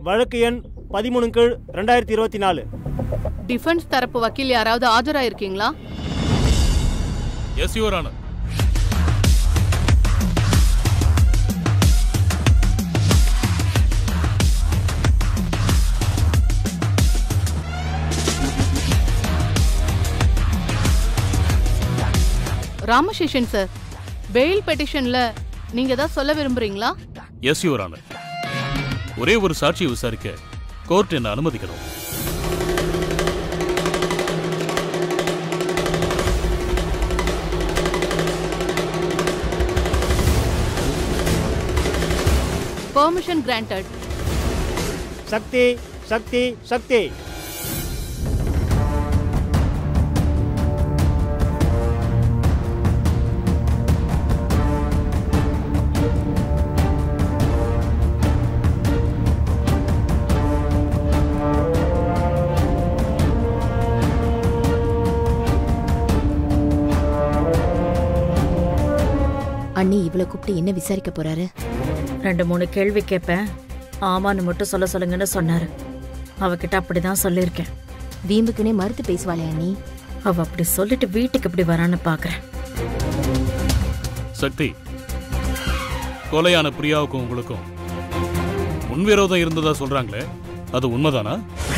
வழக்கு எண் பதிமூணு கீழ் ரெண்டாயிரத்தி இருபத்தி நாலு டிஃபென்ஸ் தரப்பு வக்கீல் யாராவது ஆஜராயிருக்கீங்களா yes your honour Ramaseshan sir bail பெட்டிஷன்ல நீங்க ஏதாவது சொல்ல விரும்புறீங்களா எஸ் யுவர் ஆனர் ஒரே ஒரு சாட்சியை விசாரிக்க கோர்ட் என்ன அனுமதிக்கணும் பெர்மிஷன் கிராண்டட் சக்தி சக்தி சக்தி அண்ணி இவளை கூப்பிட்டு என்ன விசாரிக்க போறாரு ரெண்டு மூணு கேள்வி கேட்பேன் ஆமான்னு மட்டும் சொல்ல சொல்லுங்கன்னு சொன்னாரு அவகிட்ட அப்படிதான் சொல்லியிருக்கேன் வீம்புக்குனே மறுத்து பேசுவாளே அண்ணி அவ அப்படி சொல்லிட்டு வீட்டுக்கு இப்படி வரான்னு பாக்குறேன் சக்தி கொலையான பிரியாவுக்கும் உங்களுக்கும் முன்விரோதம் இருந்ததா சொல்றாங்களே அது உண்மைதானா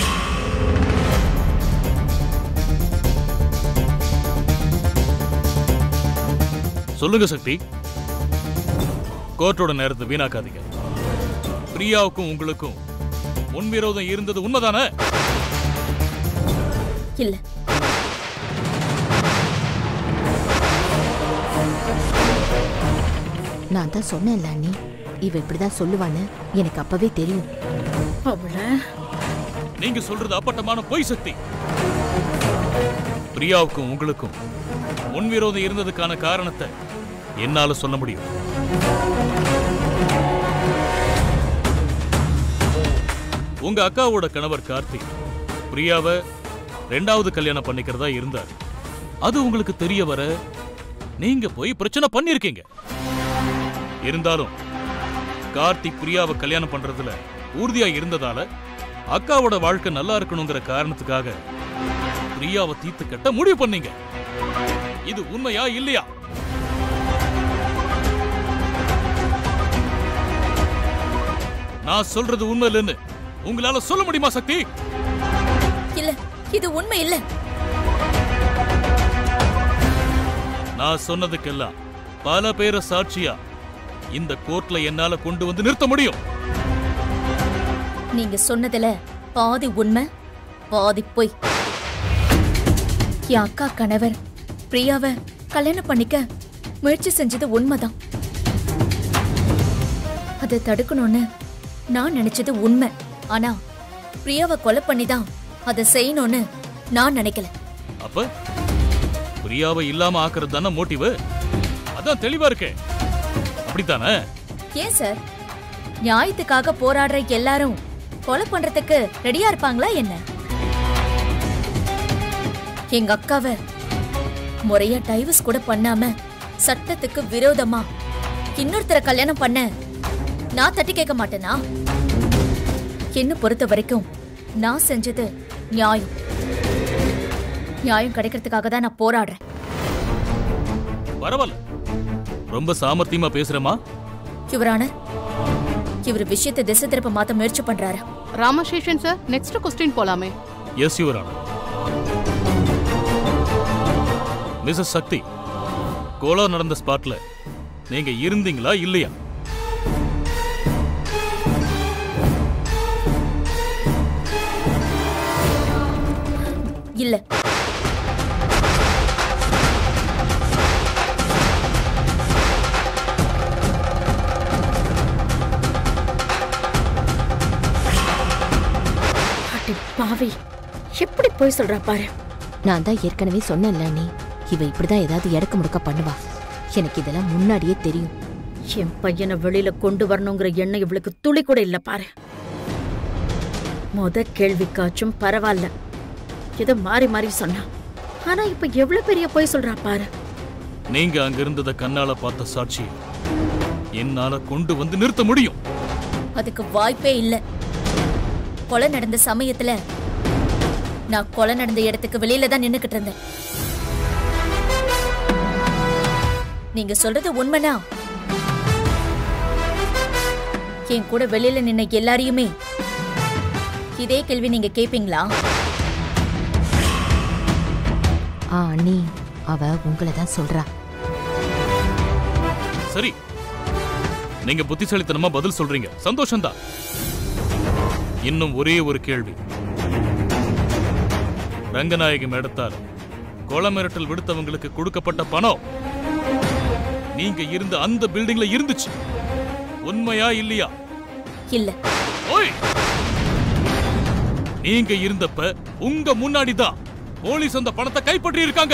சொல்லுங்க சக்தி கோர்ட்டோட நேரத்தை வீணாக்காதீங்க பிரியாவுக்கும் உங்களுக்கும் முன்விரோதம் இருந்தது உண்மைதானே இல்ல நான் தான் சொன்னேன்ல அண்ணி இவ இப்படிதான் சொல்லுவான்னு எனக்கு அப்பவே தெரியும் அவளை நீங்க சொல்றது அப்பட்டமான பொய் சக்தி பிரியாவுக்கும் உங்களுக்கும் முன்விரோதம் இருந்ததுக்கான காரணத்தை என்னால சொல்ல முடியும் உங்க அக்காவோட கணவர் கார்த்திக் பிரியாவை ரெண்டாவது கல்யாணம் பண்ணிக்கிறதா இருந்தார் அது உங்களுக்கு தெரிய வர நீங்க போய் பிரச்சனை பண்ணிருக்கீங்க இருந்தாலும் கார்த்திக் பிரியாவை கல்யாணம் பண்றதுல உறுதியா இருந்ததால அக்காவோட வாழ்க்கை நல்லா இருக்கணுங்கிற காரணத்துக்காக பிரியாவை தீர்த்து கட்ட முடிவு பண்ணீங்க இது உண்மையா இல்லையா நான் சொல்றது உண்மை இல்லைன்னு உங்களால சொல்ல முடியுமா சக்தி இல்ல இது உண்மை இல்ல நான் சொன்னதுக்கெல்லாம் பல பேரை சாட்சியா இந்த கோர்ட்ல என்னால கொண்டு வந்து நிறுத்த முடியும் நீங்க சொன்னதுல பாதி உண்மை பாதி பொய் என் அக்கா கணவர் பிரியாவை கல்யாணம் பண்ணிக்க முயற்சி செஞ்சது உண்மைதான் அதை தடுக்கணும்னு நான் நினைச்சது உண்மை ஆனா பிரியாவை கொலை பண்ணிதான் அதை செய்யணும்னு நான் நினைக்கல அப்ப பிரியாவை இல்லாம ஆக்குறது தானே மோட்டிவ் அதான் தெளிவா இருக்கே அப்படித்தானே ஏன் சார் நியாயத்துக்காக போராடுற எல்லாரும் கொலை பண்றதுக்கு ரெடியா இருப்பாங்களா என்ன எங்க அக்காவை முறையா டைவர்ஸ் கூட பண்ணாம சட்டத்துக்கு விரோதமா இன்னொருத்தரை கல்யாணம் பண்ண நான் தட்டி கேட்க மாட்டேனா என்ன பொறுத்த வரைக்கும் நான் செஞ்சது நியாயம் நியாயம் கிடைக்கிறதுக்காக தான் நான் போராடுறேன் பரவாயில்ல ரொம்ப சாமர்த்தியமா பேசுறமா யுவரான இவர் விஷயத்தை திசை திருப்ப மாத்த முயற்சி பண்றாரு ராமசேஷன் சார் நெக்ஸ்ட் கொஸ்டின் போலாமே yes your honour Mrs Sakthi கோலா நடந்த ஸ்பாட்ல நீங்க இருந்தீங்களா இல்லையா இல்ல அடி பாவி எப்படி போய் சொல்றா பாரு நான் தான் ஏற்கனவே சொன்னேன்ல அண்ணி இவ இப்படிதான் ஏதாவது இடக்கு முடக்க பண்ணுவா எனக்கு இதெல்லாம் முன்னாடியே தெரியும் என் பையனை வெளியில கொண்டு வரணுங்கிற எண்ணம் இவளுக்கு துளி கூட இல்ல பாரு முத கேள்விக்காச்சும் பரவாயில்ல ஏதோ மாறி மாறி சொன்னா ஆனா இப்ப எவ்வளவு பெரிய போய் சொல்றா பாரு நீங்க அங்க இருந்தத கண்ணால பார்த்த சாட்சி என்னால கொண்டு வந்து நிறுத்த முடியும் அதுக்கு வாய்ப்பே இல்ல கொலை நடந்த சமயத்துல நான் கொலை நடந்த இடத்துக்கு வெளியில தான் நின்னுக்கிட்டு இருந்தேன் நீங்க சொல்றது உண்மைனா என் கூட வெளியில நின்ன எல்லாரையுமே இதே கேள்வி நீங்க கேப்பீங்களா ஆ அண்ணி அவ உங்களை தான் சொல்றா சரி நீங்க புத்திசாலித்தனமா பதில் சொல்றீங்க சந்தோஷம்தான் இன்னும் ஒரே ஒரு கேள்வி ரங்கநாயகி மேடத்தால் கொலை மிரட்டல் விடுத்தவங்களுக்கு கொடுக்கப்பட்ட பணம் நீங்க இருந்த அந்த பில்டிங்ல இருந்துச்சு உண்மையா இல்லையா இல்ல ஓய் நீங்க இருந்தப்ப உங்க முன்னாடி தான் போலீஸ் அந்த பணத்தை கைப்பற்றி இருக்காங்க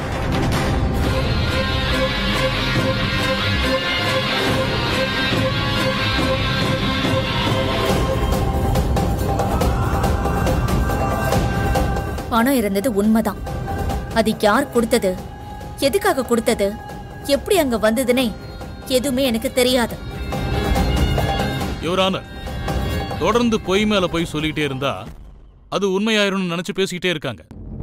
பணம் இருந்தது உண்மைதான் அது யார் கொடுத்தது எதுக்காக கொடுத்தது எப்படி அங்க வந்ததுன்னே எதுவுமே எனக்கு தெரியாது யுவரான தொடர்ந்து பொய் மேல பொய் சொல்லிட்டே இருந்தா அது உண்மையாயிரும்னு நினைச்சு பேசிக்கிட்டே இருக்காங்க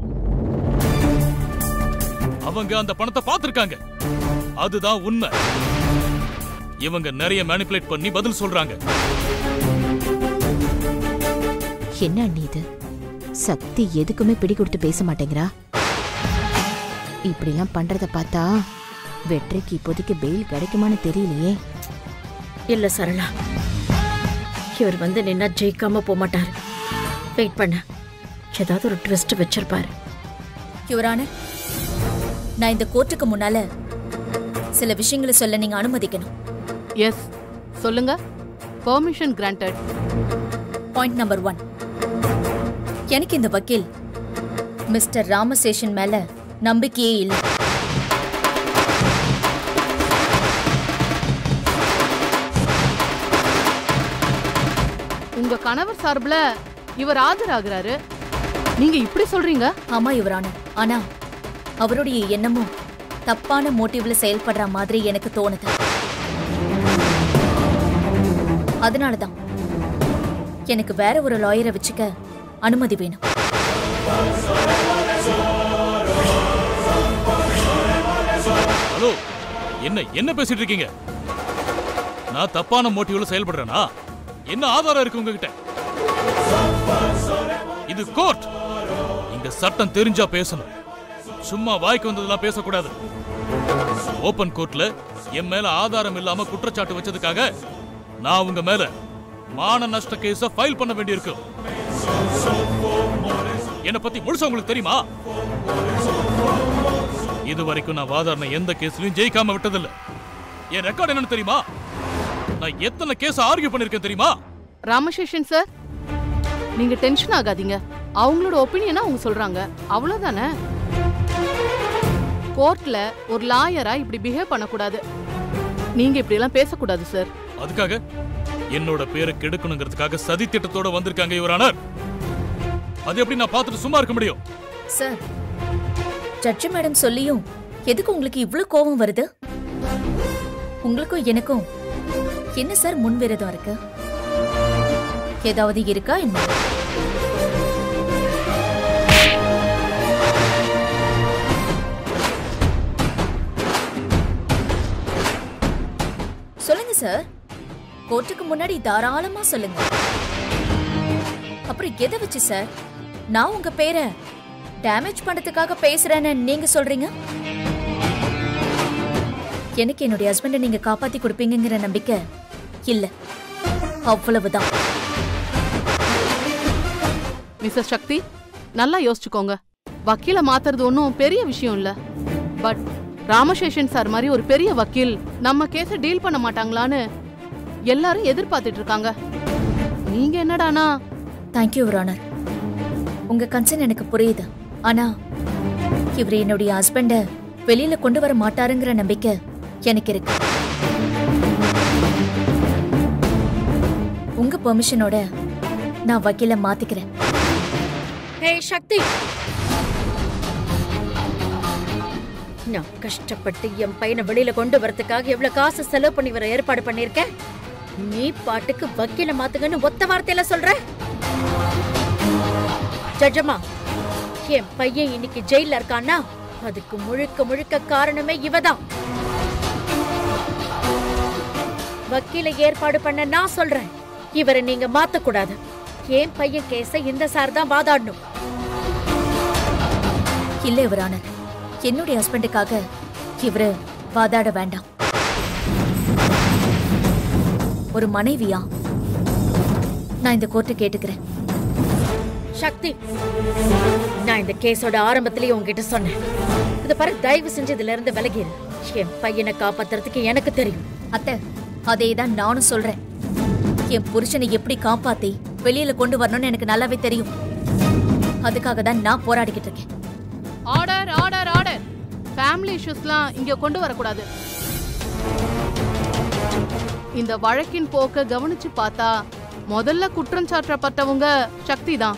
அவங்க அந்த பணத்தை பார்த்திருக்காங்க அதுதான் உண்மை இவங்க நிறைய மேனிபுலேட் பண்ணி பதில் சொல்றாங்க என்ன அண்ணி இது சக்தி எதுக்குமே பிடி கொடுத்து பேச மாட்டேங்கிறா இப்படிலாம் பண்றத பார்த்தா வெற்றிக்கு இப்போதைக்கு பெயில் கிடைக்குமான்னு தெரியலையே இல்ல சரளா இவர் வந்து நின்னா ஜெயிக்காம போக மாட்டாரு வெயிட் பண்ண ஏதாவது ஒரு ட்விஸ்ட் வச்சிருப்பாரு யுவரான நான் இந்த கோர்ட்டுக்கு முன்னால சில விஷயங்களை சொல்ல நீங்க அனுமதிக்கணும் எஸ் சொல்லுங்க permission granted point number one எனக்கு இந்த வக்கீல் மிஸ்டர் ராமசேஷன் மேல நம்பிக்கையே இல்லை உங்க கணவர் சார்புல இவர் ஆஜராகிறாரு நீங்க இப்படி சொல்றீங்க ஆமா யுவரான ஆனா அவருடைய எண்ணமும் தப்பான மோட்டிவ்ல செயல்படுற மாதிரி எனக்கு தோணுது அதனாலதான் எனக்கு வேற ஒரு லாயரை வச்சுக்க அனுமதி வேணும் ஹலோ என்ன என்ன பேசிட்டு இருக்கீங்க நான் தப்பான மோட்டிவ்ல செயல்படுறேனா என்ன ஆதாரம் இருக்கு உங்ககிட்ட இது கோர்ட் இங்க சட்டம் தெரிஞ்சா பேசணும் சும்மா வாய்க்கு வந்ததெல்லாம் பேசக்கூடாது ஓபன் கோர்ட்ல என் மேல ஆதாரம் இல்லாம குற்றச்சாட்டு வச்சதுக்காக நான் உங்க மேல மான நஷ்ட கேஸ ஃபைல் பண்ண வேண்டியிருக்கும் என்ன பத்தி முழுசா உங்களுக்கு தெரியுமா இது வரைக்கும் நான் வாதாடின எந்த கேஸ்லயும் ஜெயிக்காம விட்டதில்ல என் ரெக்கார்ட் என்னன்னு தெரியுமா நான் எத்தனை கேஸ் ஆர்கியூ பண்ணிருக்கேன் தெரியுமா ராமசேஷன் சார் நீங்க டென்ஷன் ஆகாதீங்க அவங்களோட ஒப்பீனியனா அவங்க சொல்றாங்க அவ்வளவுதானே கோர்ட்ல ஒரு லாயரா இப்படி பிஹேவ் பண்ணக்கூடாது நீங்க இப்படி எல்லாம் பேசக்கூடாது சார் அதுக்காக என்னோட பேரை கெடுக்கணுங்கிறதுக்காக சதி திட்டத்தோட வந்திருக்காங்க யுவரானர் அது எப்படி நான் பார்த்துட்டு சும்மா இருக்க முடியும் சார் ஜட்ஜி மேடம் சொல்லியும் எதுக்கு உங்களுக்கு இவ்ளோ கோபம் வருது உங்களுக்கும் எனக்கும் என்ன சார் முன்விரதம் இருக்கு ஏதாவது இருக்கா என்ன சொல்லுங்க சார் கோர்ட்டுக்கு முன்னாடி தாராளமா சொல்லுங்க அப்புறம் எதை வச்சு சார் நான் உங்க பேரை டேமேஜ் பண்றதுக்காக பேசுறேன்னு நீங்க சொல்றீங்க எனக்கு என்னுடைய ஹஸ்பண்டை நீங்க காப்பாத்தி கொடுப்பீங்கங்கிற நம்பிக்கை இல்ல அவ்வளவுதான் மிஸ்டர் சக்தி நல்லா யோசிச்சுக்கோங்க வக்கீல மாத்துறது ஒன்றும் பெரிய விஷயம் இல்ல பட் ராமசேஷன் சார் மாதிரி ஒரு பெரிய வக்கீல் நம்ம கேஸை டீல் பண்ண மாட்டாங்களான்னு எல்லாரும் எதிர்பார்த்துட்டு இருக்காங்க நீங்க என்னடானா தேங்க்யூ யுவர் உங்க கன்சர்ன் எனக்கு புரியுது ஆனா இவர் என்னுடைய ஹஸ்பண்ட வெளியில கொண்டு வர மாட்டாருங்கிற நம்பிக்கை எனக்கு இருக்கு உங்க பெர்மிஷனோட நான் வக்கீல மாத்திக்கிறேன் ஹே சக்தி நான் கஷ்டப்பட்டு என் பையனை வெளியில கொண்டு வரதுக்காக எவ்வளவு காசு செலவு பண்ணி வர ஏற்பாடு பண்ணிருக்கேன் நீ பாட்டுக்கு வக்கீல மாத்துங்கன்னு ஒத்த வார்த்தையில சொல்ற ஜட்ஜம்மா என் பையன் இன்னைக்கு ஜெயில இருக்கான்னா அதுக்கு முழுக்க முழுக்க காரணமே இவதான் வக்கீல ஏற்பாடு பண்ண நான் சொல்றேன் இவரை நீங்க மாத்த கூடாது என் பையன் கேஸ இந்த சார் தான் வாதாடணும் இல்ல இவர் ஆனர் என்னுடைய ஹஸ்பண்டுக்காக இவரு வாதாட வேண்டாம் ஒரு மனைவியா நான் இந்த கோர்ட்டை கேட்டுக்கிறேன் சக்தி நான் இந்த கேஸோட ஆரம்பத்திலேயே உங்ககிட்ட சொன்னேன் இத பாரு தயவு செஞ்சு இதுல இருந்து விலகிரு என் பையனை காப்பாத்துறதுக்கு எனக்கு தெரியும் அத்தை அதே தான் நானும் சொல்றேன் என் புருஷனை எப்படி காப்பாத்தி வெளியில கொண்டு வரணும்னு எனக்கு நல்லாவே தெரியும் அதுக்காக தான் நான் போராடிக்கிட்டு இருக்கேன் ஆர்டர் ஆர்டர் ஆர்டர் ஃபேமிலி இஷ்யூஸ்லாம் இங்க கொண்டு வரக்கூடாது இந்த வழக்கின் போக்க கவனிச்சு பார்த்தா முதல்ல குற்றம் சாட்டப்பட்டவங்க சக்தி தான்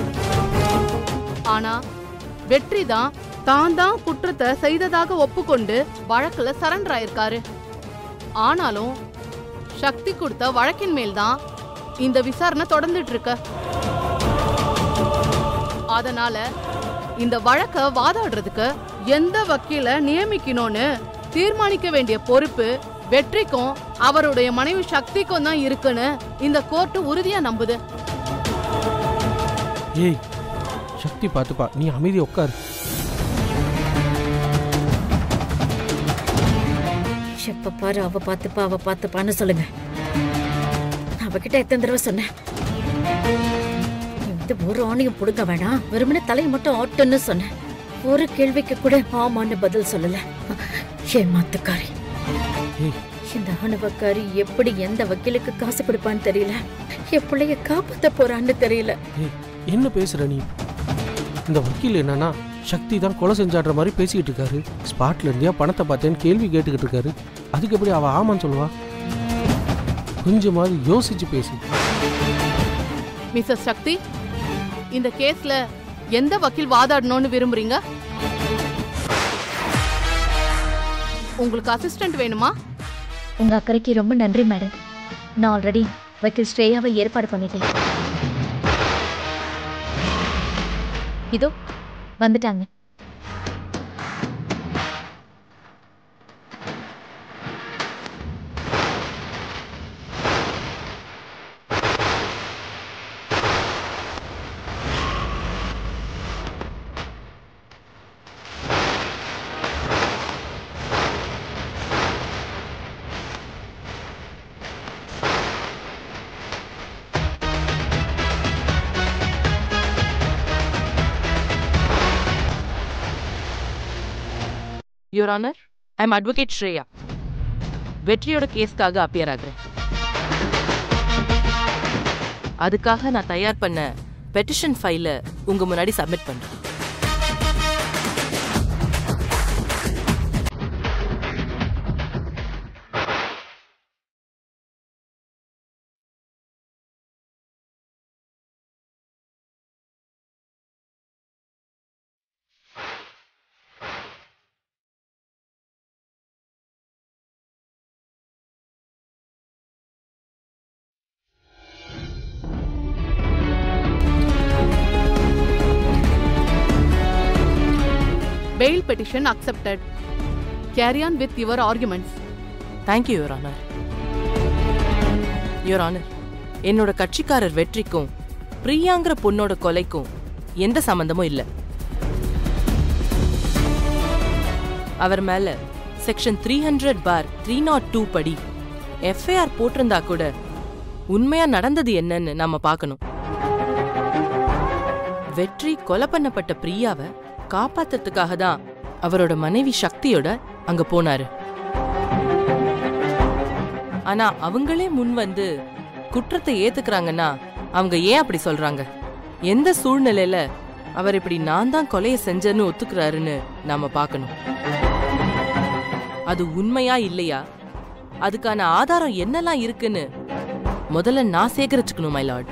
ஆனா வெற்றி தான் தான் தான் குற்றத்தை செய்ததாக ஒப்புக்கொண்டு வழக்குல சரண்டர் ஆயிருக்காரு ஆனாலும் சக்தி கொடுத்த வழக்கின் மேல் தான் இந்த விசாரணை தொடர்ந்துட்டு இருக்கு அதனால இந்த வழக்க வாதாடுறதுக்கு எந்த வக்கீல நியமிக்கணும்னு தீர்மானிக்க வேண்டிய பொறுப்பு வெற்றிக்கும் அவருடைய மனைவி சக்திக்கும் தான் இருக்குன்னு இந்த கோர்ட்டு உறுதியா நம்புது ஏய் சக்தி பார்த்துப்பா நீ அமைதி உட்காரு எப்ப பாரு அவ பார்த்துப்பா அவ பார்த்துப்பான்னு சொல்லுங்க நான் அவகிட்ட எத்தனை தடவை சொன்னேன் இந்த ஒரு ஆணையும் புடுங்க வேணாம் வெறுமனே தலையை மட்டும் ஆட்டுன்னு சொன்னேன் ஒரு கேள்விக்கு கூட ஆமான்னு பதில் சொல்லல ஏமாத்துக்காரி ஏய் இந்த ஆணவக்காரி எப்படி எந்த வக்கீலுக்கு காசு கொடுப்பான்னு தெரியல என் பிள்ளைய காப்பாத்த போறான்னு தெரியல ஏய் என்ன பேசுற நீ இந்த வக்கீல் என்னன்னா சக்தி தான் கொலை செஞ்சாடுற மாதிரி பேசிக்கிட்டு இருக்காரு ஸ்பாட்ல இருந்தியா பணத்தை பார்த்தேன்னு கேள்வி கேட்டுக்கிட்டு இருக்காரு அதுக்கு எப்படி அவ ஆமான்னு சொல்லுவா கொஞ்சமாவது யோசிச்சு பேசு மிஸ்ஸஸ் சக்தி இந்த கேஸ்ல எந்த வக்கீல் வாதாடணும்னு விரும்புறீங்க உங்களுக்கு அசிஸ்டன்ட் வேணுமா உங்க அக்கறைக்கு ரொம்ப நன்றி மேடம் நான் ஆல்ரெடி வக்கீல் ஸ்ரேயாவை ஏற்பாடு பண்ணிட்டேன் இதோ வந்துட்டாங்க your honour I'm advocate Shreya வெற்றியோட கேஸ்க்காக அப்பியர் ஆகுறேன் அதுக்காக நான் தயார் பண்ண பெட்டிஷன் ஃபைலை உங்க முன்னாடி சப்மிட் பண்றேன் bail petition accepted carry on with your arguments thank you your honour your honour என்னோட கட்சிக்காரர் வெற்றிக்கும் பிரியாங்கிற பொண்ணோட கொலைக்கும் எந்த சம்பந்தமும் இல்லை அவர் மேல section three hundred four three not two படி எஃப்ஐஆர் போட்டிருந்தா கூட உண்மையா நடந்தது என்னன்னு நாம பார்க்கணும் வெற்றி கொலை பண்ணப்பட்ட பிரியாவை காப்பாத்துறதுக்காக தான் அவரோட மனைவி சக்தியோட அங்க போனாரு ஆனா அவங்களே முன் வந்து குற்றத்தை ஏத்துக்கறாங்கன்னா அவங்க ஏன் அப்படி சொல்றாங்க எந்த சூழ்நிலையில அவர் இப்படி நான் தான் கொலையை செஞ்சேன்னு ஒத்துக்கிறாருன்னு நாம பார்க்கணும் அது உண்மையா இல்லையா அதுக்கான ஆதாரம் என்னெல்லாம் இருக்குன்னு முதல்ல நான் சேகரிச்சுக்கணும் மை லார்ட்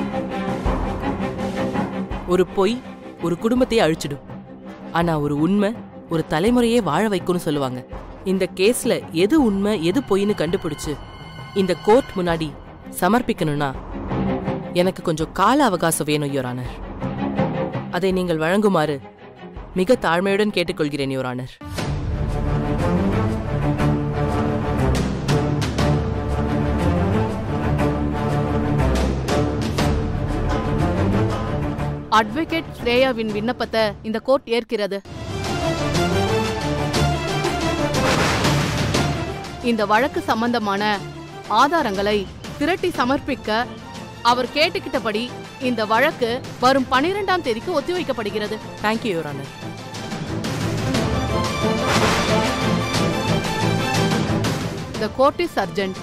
ஒரு பொய் ஒரு குடும்பத்தையே அழிச்சிடும் ஆனா ஒரு உண்மை ஒரு தலைமுறையே வாழ வைக்கும்னு சொல்லுவாங்க இந்த கேஸ்ல எது உண்மை எது பொய்ன்னு கண்டுபிடிச்சு இந்த கோர்ட் முன்னாடி சமர்ப்பிக்கணும்னா எனக்கு கொஞ்சம் கால அவகாசம் வேணும் யோரானர் அதை நீங்கள் வழங்குமாறு மிக தாழ்மையுடன் கேட்டுக்கொள்கிறேன் யோரானர் அட்வொகேட் ஸ்ரேயாவின் விண்ணப்பத்தை இந்த கோர்ட் ஏற்கிறது இந்த வழக்கு சம்பந்தமான ஆதாரங்களை திரட்டி சமர்ப்பிக்க அவர் கேட்டுக்கிட்டபடி இந்த வழக்கு வரும் பனிரெண்டாம் தேதிக்கு ஒத்திவைக்கப்படுகிறது thank you your honour The court is urgent.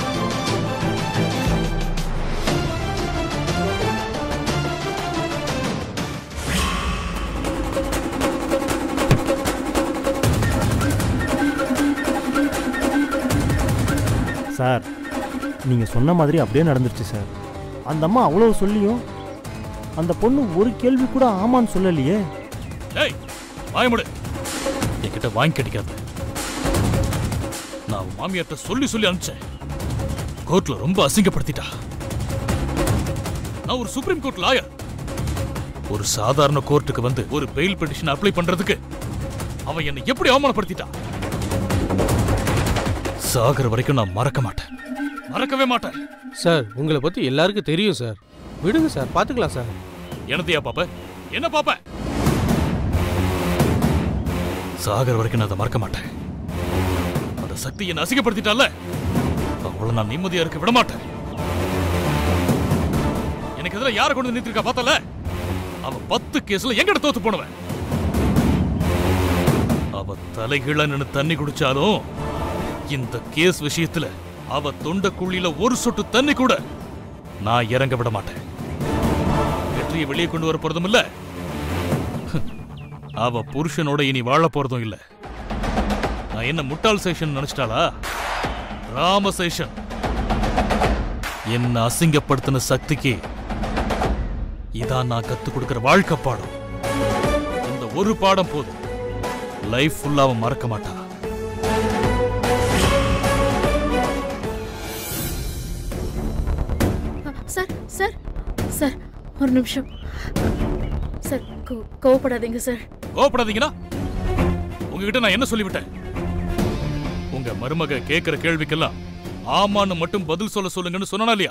சார் நீங்கள் சொன்ன மாதிரி அப்படியே நடந்துருச்சு சார் அந்த அம்மா அவ்வளோ சொல்லியும் அந்த பொண்ணு ஒரு கேள்வி கூட ஆமான்னு சொல்லலையே ஏய் வாயமுடு என்கிட்ட வாங்கி கிடைக்காது நான் உன் மாமியார்ட்ட சொல்லி சொல்லி அனுப்பிச்சேன் கோர்ட்ல ரொம்ப அசிங்கப்படுத்திட்டா நான் ஒரு சுப்ரீம் கோர்ட் லாயர் ஒரு சாதாரண கோர்ட்டுக்கு வந்து ஒரு பெயில் பெட்டிஷன் அப்ளை பண்றதுக்கு அவன் என்னை எப்படி அவமானப்படுத்திட்டான் சாகர வரைக்கும் நான் மறக்க மாட்டேன் மறக்கவே மாட்டேன் சார் உங்களை பற்றி எல்லாருக்கும் தெரியும் சார் விடுங்க சார் பார்த்துக்கலாம் சார் என்னத்தையா பாப்ப என்ன பாப்ப சாகர வரைக்கும் நான் அதை மறக்க மாட்டேன் அந்த சக்தி என்ன அசிங்கப்படுத்திட்டால அவளை நான் நிம்மதியா இருக்க விட மாட்டேன் எனக்கு எதிராக யாரை கொண்டு வந்து நிறுத்திருக்கா பார்த்தல அவ பத்து கேஸ்ல எங்கட தோத்து போனவன் அவ தலைகீழ நின்னு தண்ணி குடிச்சாலும் இந்த கேஸ் விஷயத்துல அவ தொண்ட குழியில ஒரு சொட்டு தண்ணி கூட நான் இறங்க விட மாட்டேன் வெற்றியை வெளியே கொண்டு வர போறதும் இல்ல அவ புருஷனோட இனி வாழ போறதும் இல்ல நான் என்ன முட்டாள் சேஷன் நினைச்சிட்டாளா ராம சேஷன் என்ன அசிங்கப்படுத்தின சக்திக்கு இதான் நான் கத்து கொடுக்கிற வாழ்க்கை பாடம் இந்த ஒரு பாடம் போதும் லைஃப் ஃபுல்லா அவன் மறக்க மாட்டா சார் சார் சார் ஒரு நிமிஷம் சார் கோ- கோவப்படாதீங்க சார் கோவப்படாதீங்கன்னா உங்ககிட்ட நான் என்ன சொல்லிவிட்டேன் உங்க மருமக கேட்கிற கேள்விக்கெல்லாம் ஆமான்னு மட்டும் பதில் சொல்ல சொல்லுங்கன்னு சொன்னா இல்லையா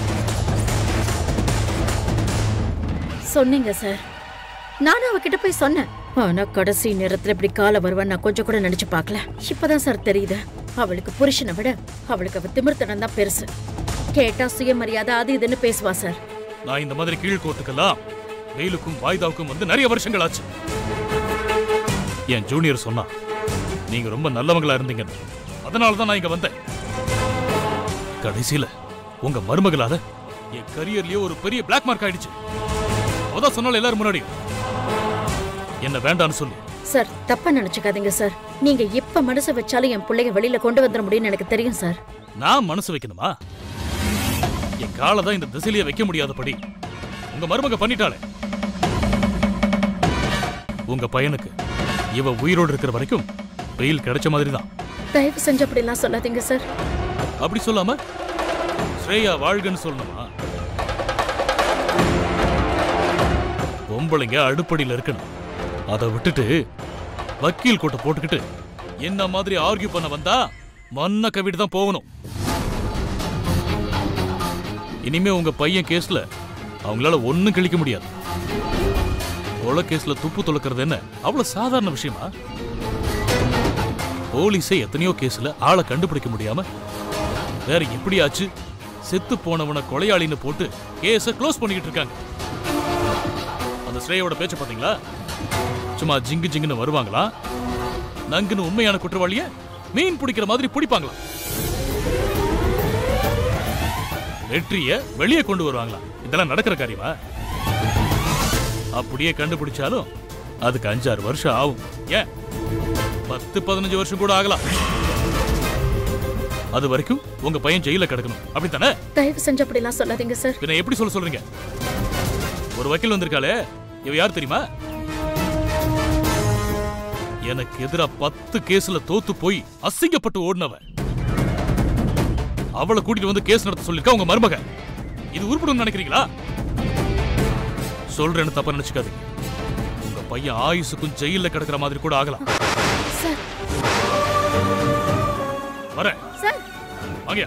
சொன்னீங்க சார் நானும் அவகிட்ட போய் சொன்னேன் ஆனா கடைசி நேரத்துல இப்படி கால வருவான்னு நான் கொஞ்சம் கூட நினைச்சு பார்க்கல இப்பதான் சார் தெரியுது அவளுக்கு புருஷனை விட அவளுக்கு அவ திமிர்த்தனம் தான் பெருசு கேட்டா சுயமரியாதை அது இதுன்னு பேசுவா சார் நான் இந்த மாதிரி கீழ்கோர்ட்டுக்கெல்லாம் வெயிலுக்கும் வாய்தாவுக்கும் வந்து நிறைய வருஷங்கள் ஆச்சு என் ஜூனியர் சொன்னா நீங்க ரொம்ப நல்லவங்களா இருந்தீங்கன்னு அதனால தான் நான் இங்க வந்தேன் கடைசியில உங்க மருமகளால என் கரியர்லயே ஒரு பெரிய பிளாக் மார்க் ஆயிடுச்சு அவதான் சொன்னால எல்லாரும் முன்னாடி என்ன வேண்டான்னு சொல்லி சார் தப்பா நினைச்சுக்காதீங்க சார் நீங்க எப்ப மனசு வச்சாலும் என் பிள்ளைய வெளியில கொண்டு வந்துட முடியும்னு எனக்கு தெரியும் சார் நான் மனசு வைக்கணுமா என் காலை தான் இந்த திசையிலேயே வைக்க முடியாதபடி உங்க மருமக பண்ணிட்டாளே உங்க பையனுக்கு இவ உயிரோடு இருக்கிற வரைக்கும் வெயில் கிடைச்ச மாதிரி தான் தயவு செஞ்சு அப்படிலாம் சொல்லாதீங்க சார் அப்படி சொல்லாம ஸ்ரேயா வாழ்கன்னு சொல்லணுமா பொம்பளைங்க அடுப்படியில இருக்கணும் அதை விட்டுட்டு வக்கீல் கூட்ட போட்டுக்கிட்டு என்ன மாதிரி ஆர்கியூ பண்ண வந்தா மண்ண கவிட்டு தான் போகணும் இனிமே உங்க பையன் கேஸ்ல அவங்களால ஒண்ணும் கிழிக்க முடியாது கொலை கேஸ்ல துப்பு துளக்கிறது என்ன அவ்வளவு சாதாரண விஷயமா போலீஸே எத்தனையோ கேஸ்ல ஆளை கண்டுபிடிக்க முடியாம வேற எப்படியாச்சு செத்து போனவனை கொலையாளின்னு போட்டு கேஸ க்ளோஸ் பண்ணிக்கிட்டு இருக்காங்க அந்த ஸ்ரேயோட பேச்ச பாத்தீங்களா சும்மா ஜிங்கு ஜிங்குன்னு வருவாங்களா நங்குன்னு உண்மையான குற்றவாளிய மீன் பிடிக்கிற மாதிரி பிடிப்பாங்களா வெற்றிய வெளியே கொண்டு வருவாங்களா இதெல்லாம் நடக்கிற காரியமா அப்படியே கண்டுபிடிச்சாலும் அதுக்கு அஞ்சாறு வருஷம் ஆகும் ஏன் பத்து பதினஞ்சு வருஷம் கூட ஆகலாம் அது வரைக்கும் உங்க பையன் ஜெயில கிடக்கணும் அப்படித்தானே தயவு செஞ்சு அப்படிலாம் சொல்லாதீங்க சார் பின்ன எப்படி சொல்ல சொல்றீங்க ஒரு வக்கீல் வந்திருக்காளே இவ யார் தெரியுமா எனக்கு எதிரா பத்து கேஸ்ல தோத்து போய் அசிங்கப்பட்டு ஓடினவ அவளை கூட்டிட்டு வந்து கேஸ் நடத்த சொல்லிருக்கா உங்க மருமக இது உருப்படும்னு நினைக்கிறீங்களா சொல்றேன்னு தப்பா நினைச்சுக்காதீங்க உங்க பையன் ஆயுசுக்கும் ஜெயில்ல கிடக்குற மாதிரி கூட ஆகலாம் சார் வரேன் சார் வாங்கயா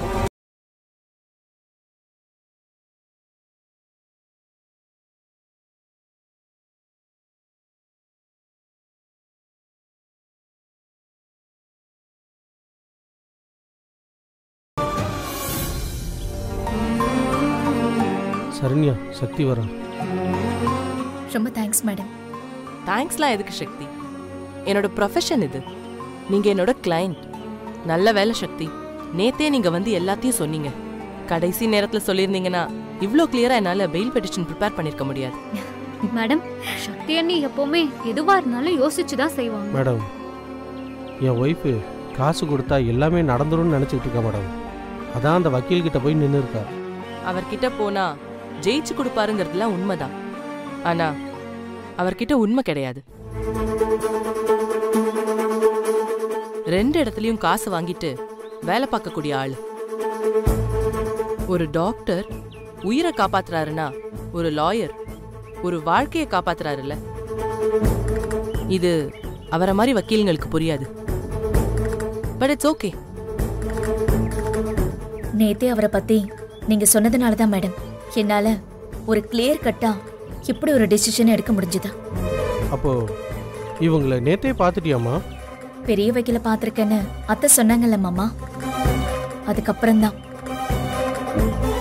சரண்யா சக்தி வரா ரொம்ப தேங்க்ஸ் மேடம் தேங்க்ஸ்லாம் எதுக்கு சக்தி என்னோட ப்ரொஃபஷன் இது நீங்க என்னோட கிளையண்ட் நல்ல வேலை சக்தி நேத்தே நீங்க வந்து எல்லாத்தையும் சொன்னீங்க கடைசி நேரத்துல சொல்லியிருந்தீங்கன்னா இவ்ளோ கிளியரா என்னால பெயில் பெட்டிஷன் ப்ரிப்பேர் பண்ணிருக்க முடியாது மேடம் சக்தி அண்ணி எப்பவுமே எதுவா இருந்தாலும் யோசிச்சு தான் செய்வாங்க மேடம் என் ஒய்ஃபு காசு கொடுத்தா எல்லாமே நடந்துரும்னு நினச்சிக்கிட்டு இருக்கா மேடம் அதான் அந்த வக்கீல்கிட்ட போய் நின்று இருக்கா அவர்கிட்ட போனா ஜெயிச்சு கொடுப்பாருங்கிறதுலாம் உண்மைதான் ஆனா அவர்கிட்ட உண்மை கிடையாது ரெண்டு இடத்துலயும் காசு வாங்கிட்டு வேலை பார்க்கக்கூடிய ஆளு ஒரு டாக்டர் உயிரை காப்பாத்துறாருன்னா ஒரு லாயர் ஒரு வாழ்க்கையை காப்பாத்துறாருல்ல இது அவரை மாதிரி வக்கீல்களுக்கு புரியாது பட் இட்ஸ் ஓகே நேத்தே அவரை பத்தி நீங்க சொன்னதுனால தான் மேடம் என்னால ஒரு கிளியர் கட்டா இப்படி ஒரு டிசிஷன் எடுக்க முடிஞ்சதா அப்போ இவங்களை நேத்தே பார்த்துட்டியாம்மா பெரிய வக்கீல பாத்திருக்கேன்னு அத்தை சொன்னாங்கல்ல மாமா அதுக்கப்புறம் தான்